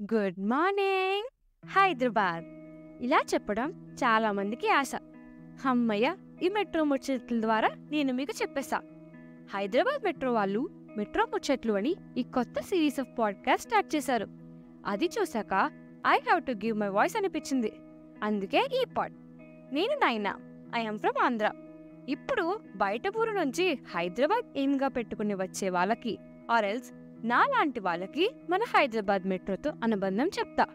good morning Hyderabad ఇలా చెప్పడం చాలా మందికి ఆశ అమ్మయ్య ఈ మెట్రో ముచ్చట్ల ద్వారా నేను మీకు చెప్పేశా హైదరాబాద్ మెట్రో వాళ్ళు మెట్రో ముచ్చట్లు అని ఈ కొత్త సిరీస్ ఆఫ్ పాడ్కాస్ట్ స్టార్ట్ చేశారు అది చూశాక I have to give my voice అనిపించింది అందుకే ఈ పాడ్ నేను నైనా ఐఎమ్ ఫ్రమ్ ఆంధ్ర ఇప్పుడు బయట ఊరు నుంచి హైదరాబాద్ ఎయిమ్గా పెట్టుకుని వచ్చే వాళ్ళకి ఆర్ ఎల్స్ నాలాంటి వాళ్ళకి మన హైదరాబాద్ మెట్రోతో అనుబంధం చెప్తా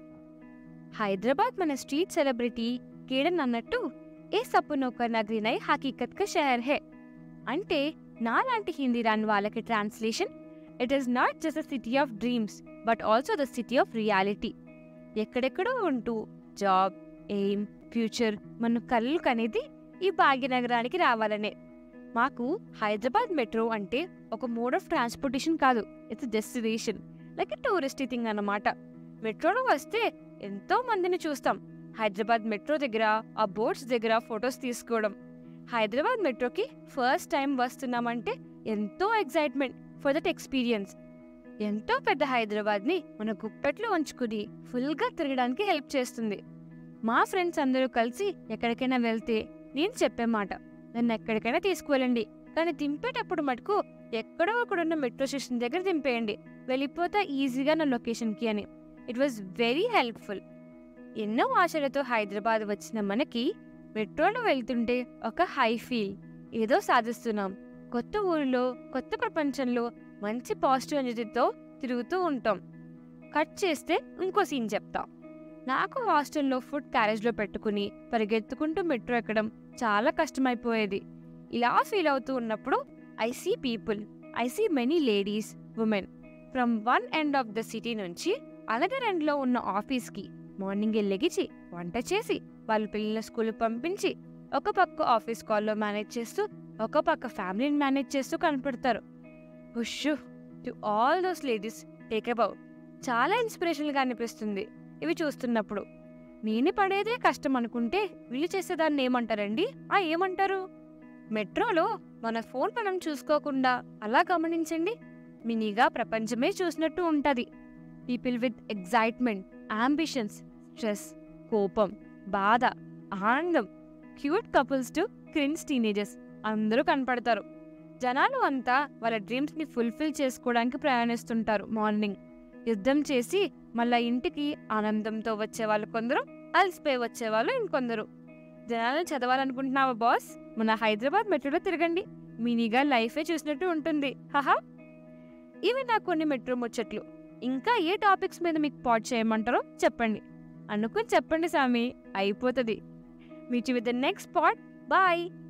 హైదరాబాద్ మన స్ట్రీట్ సెలబ్రిటీ కేడన్ అన్నట్టు ఏ సప్పునోకర్ నగరి నై హకీకత్ కా షహర్ హే అంటే నాలాంటి హిందీ రాని వాళ్ళకి translation it is not just a city of dreams but also the city of reality ఎక్కడెక్కడో ఉంటూ జాబ్ ఎయిమ్ ఫ్యూచర్ మన కళ్ళు కనేది ఈ భాగ్యనగరానికి రావాలనే మాకు హైదరాబాద్ మెట్రో అంటే ఒక మోడ్ ఆఫ్ ట్రాన్స్పోర్టేషన్ కాదు it's destination like touristy thing అన్నమాట మెట్రోలో వస్తే ఎంతో మందిని చూస్తాం హైదరాబాద్ మెట్రో దగ్గర ఆ బోట్స్ దగ్గర ఫొటోస్ తీసుకోవడం హైదరాబాద్ మెట్రోకి ఫస్ట్ టైం వస్తున్నామంటే ఎంతో ఎక్సైట్మెంట్ ఫర్ దట్ ఎక్స్పీరియన్స్ ఎంతో పెద్ద హైదరాబాద్ని మన గుప్పెట్లో ఉంచుకుని ఫుల్గా తిరగడానికి హెల్ప్ చేస్తుంది మా ఫ్రెండ్స్ అందరూ కలిసి ఎక్కడికైనా వెళ్తే నేను చెప్పే మాట నన్ను ఎక్కడికైనా తీసుకువెళ్ళండి కానీ దింపేటప్పుడు మటుకు ఎక్కడో ఒకడున్న మెట్రో స్టేషన్ దగ్గర దింపేయండి వెళ్ళిపోతా ఈజీగా నా లొకేషన్కి అని ఇట్ వాజ్ వెరీ హెల్ప్ఫుల్ ఎన్నో ఆశలతో హైదరాబాద్ వచ్చిన మనకి మెట్రోలో వెళ్తుంటే ఒక హై ఫీల్ ఏదో సాధిస్తున్నాం కొత్త ఊరిలో కొత్త ప్రపంచంలో మంచి పాజిటివ్ ఎనర్జీతో తిరుగుతూ ఉంటాం కట్ చేస్తే ఇంకో సీన్ చెప్తా నాకు హాస్టల్లో ఫుడ్ క్యారేజ్లో పెట్టుకుని పరిగెత్తుకుంటూ మెట్రో ఎక్కడం చాలా కష్టమైపోయేది ఇలా ఫీల్ అవుతూ ఉన్నప్పుడు I see people I see many ladies women from one end of the city నుంచి అనదర్ ఎండ్లో ఉన్న ఆఫీస్కి మార్నింగ్ లెగిచి వంట చేసి వాళ్ళ పిల్లల స్కూల్ పంపించి ఒక పక్క ఆఫీస్ కాల్లో మేనేజ్ చేస్తూ ఒక పక్క ఫ్యామిలీని మేనేజ్ చేస్తూ కనపడతారు hush to all those ladies take about చాలా ఇన్స్పిరేషన్గా అనిపిస్తుంది ఇవి చూస్తున్నప్పుడు నేను పడేదే కష్టం అనుకుంటే వీళ్ళు చేసేదాన్ని ఏమంటారండి ఆ ఏమంటారు మెట్రోలో మన ఫోన్ మనం చూసుకోకుండా అలా గమనించండి మినీగా ప్రపంచమే చూసినట్టు ఉంటది people with excitement ambitions stress కోపం బాధ ఆనందం cute couples to cringe teenagers అందరూ కనపడతారు జనాలు అంతా వాళ్ళ డ్రీమ్స్ని ఫుల్ఫిల్ చేసుకోవడానికి ప్రయాణిస్తుంటారు మార్నింగ్ యుద్ధం చేసి మళ్ళా ఇంటికి ఆనందంతో వచ్చే వాళ్ళు కొందరు అలసిపోయి వచ్చే వాళ్ళు ఇంకొందరు జనాలను చదవాలనుకుంటున్నావా బాస్ మన హైదరాబాద్ మెట్రోలో తిరగండి మినీగా లైఫే చూసినట్టు ఉంటుంది హహా ఇవి నా కొన్ని మెట్రో ముచ్చట్లు ఇంకా ఏ టాపిక్స్ మీద మీకు పాట్ చేయమంటారో చెప్పండి అనుకుని చెప్పండి సామి అయిపోతుంది meet with the next part bye